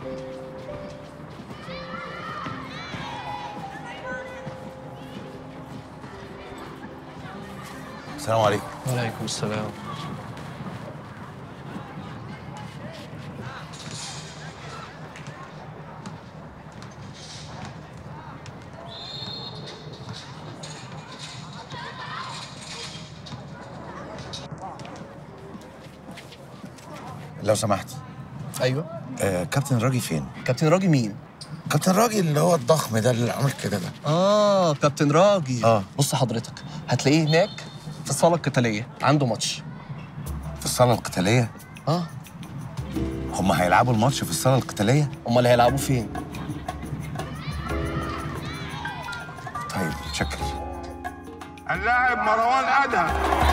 السلام عليكم وعليكم السلام لو سمحت ايوه آه كابتن راجي فين؟ كابتن راجي مين؟ كابتن راجي اللي هو الضخم ده اللي عامل كده ده اه كابتن راجي آه. بص حضرتك هتلاقيه هناك في الصاله القتاليه عنده ماتش في الصالة القتالية اه هم هيلعبوا الماتش في الصالة القتالية؟ امال هيلعبوا فين؟ طيب شكرا اللاعب مروان ادهم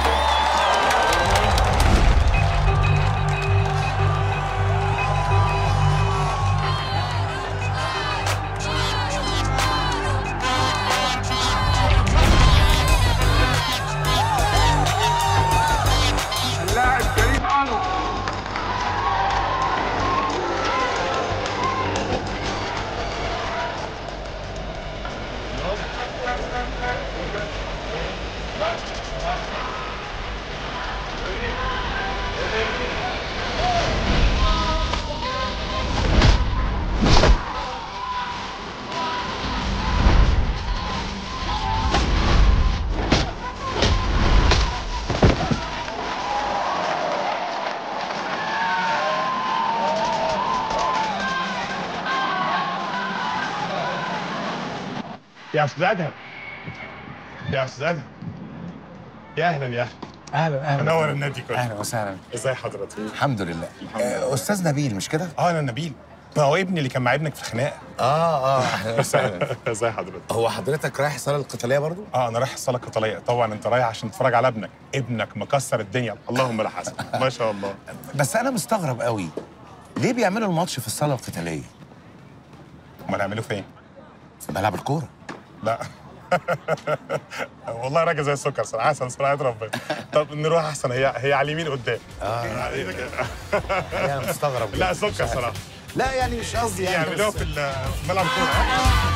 اللاعب كريم انور يا استاذ ادهم يا استاذ ادهم يا اهلا يا اهلا اهلا منور النادي كله اهلا وسهلا ازي حضرتك الحمد لله آه استاذ نبيل مش كده؟ اه انا نبيل ما هو ابني اللي كان مع ابنك في الخناقه اه اه اهلا وسهلا ازي حضرتك هو حضرتك رايح الصالة القتالية برضو؟ اه انا رايح الصاله القتاليه طبعا انت رايح عشان تتفرج على ابنك ابنك مكسر الدنيا اللهم لا حسن ما شاء الله بس انا مستغرب قوي ليه بيعملوا الماتش في الصالة القتالية؟ امال يعملوا فين في ملعب الكورة لا والله راجل زي السكر صراحه حسن صراحه ربنا طب نروح احسن هي هي على اليمين قدام اه انا مستغرب لا جدا. سكر صراحه لا يعني مش قصدي يعني يعملوها بس- في ال- في ملعب الكوره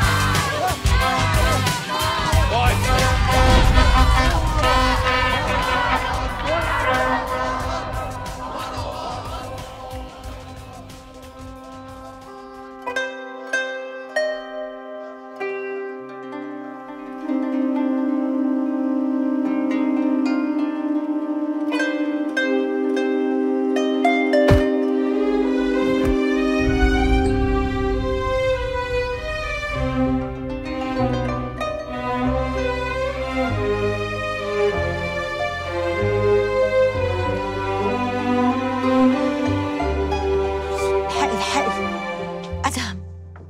الحقي الحقي أدهم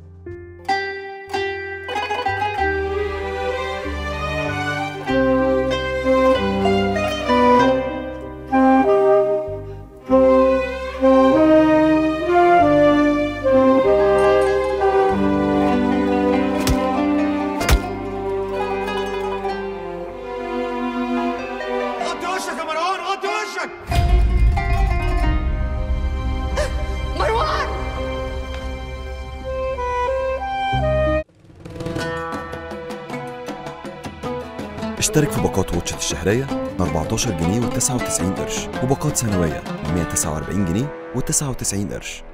غطي وشك يا مروان غطي وشك مروان اشترك في باقات واتشت الشهرية ب 14 جنيه و99 قرش وباقات سنوية ب 149 جنيه و99 قرش